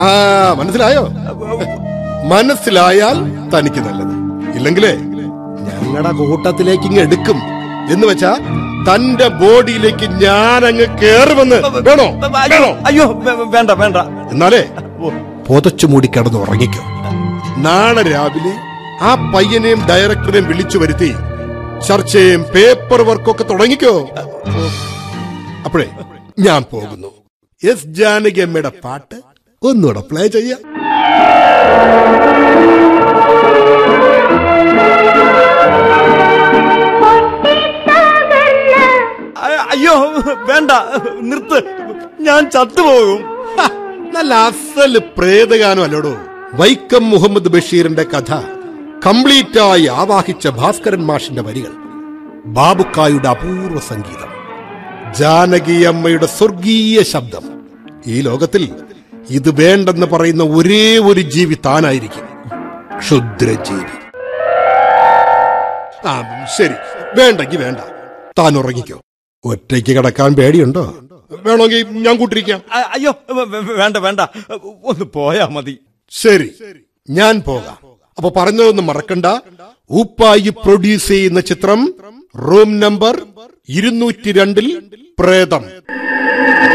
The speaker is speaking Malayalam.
ആ മനസ്സിലായോ മനസ്സിലായാൽ തനിക്ക് നല്ലത് ഇല്ലെങ്കിലേ ഞങ്ങളുടെ കൂട്ടത്തിലേക്ക് ഇങ്ങ് എടുക്കും എന്ന് വെച്ചാ തന്റെ ബോഡിയിലേക്ക് ഞാൻ അങ്ങ് കേറുമെന്ന് വേണോ അയ്യോ വേണോ അയ്യോ വേ- വേണ്ട വേണ്ട എന്നാലേ പുതച്ചു മൂടി കിടന്ന് ഉറങ്ങിക്കോ നാളെ രാവിലെ ആ പയ്യനെയും ഡയറക്ടറെയും വിളിച്ചു വരുത്തി ചർച്ചയും പേപ്പർ വർക്കൊക്കെ തുടങ്ങിക്കോ അപ്പോഴേ ഞാൻ പോകുന്നു എസ് ജാനകി അമ്മയുടെ പാട്ട് ഒന്നുകൂടെ പ്ലേ ചെയ്യാം അ- അയ്യോ വേണ്ട നിർത്ത് ഞാൻ ചത്തുപോകും ഹ, നല്ല അസല് പ്രേതഗാനം അല്ലോടോ വൈക്കം മുഹമ്മദ് ബഷീറിന്റെ കഥ കംപ്ലീറ്റായി ആവാഹിച്ച ഭാസ്കരൻ മാഷിന്റെ വരികൾ ബാബുക്കായുടെ അപൂർവ സംഗീതം ജാനകിയമ്മയുടെ സ്വർഗീയ ശബ്ദം ഈ ലോകത്തിൽ ഇത് വേണ്ടെന്ന് പറയുന്ന ഒരേ ഒരു ജീവി താനായിരിക്കും ക്ഷുദ്രജീവി ആ ശരി വേണ്ടെങ്കി വേണ്ട താൻ ഉറങ്ങിക്കോ ഒറ്റയ്ക്ക് കിടക്കാൻ പേടിയുണ്ടോ വേണമെങ്കിൽ ഞാൻ കൂട്ടിരിക്കാം അ- അയ്യോ വേ- വേ- വേണ്ട വേണ്ട ഒന്ന് പോയാ മതി ശരി ഞാൻ പോകാം അപ്പൊ പറഞ്ഞതൊന്നും മറക്കണ്ട ഉപ്പായി പ്രൊഡ്യൂസ് ചെയ്യുന്ന ചിത്രം റൂം നമ്പർ ഇരുന്നൂറ്റി രണ്ടിൽ പ്രേതം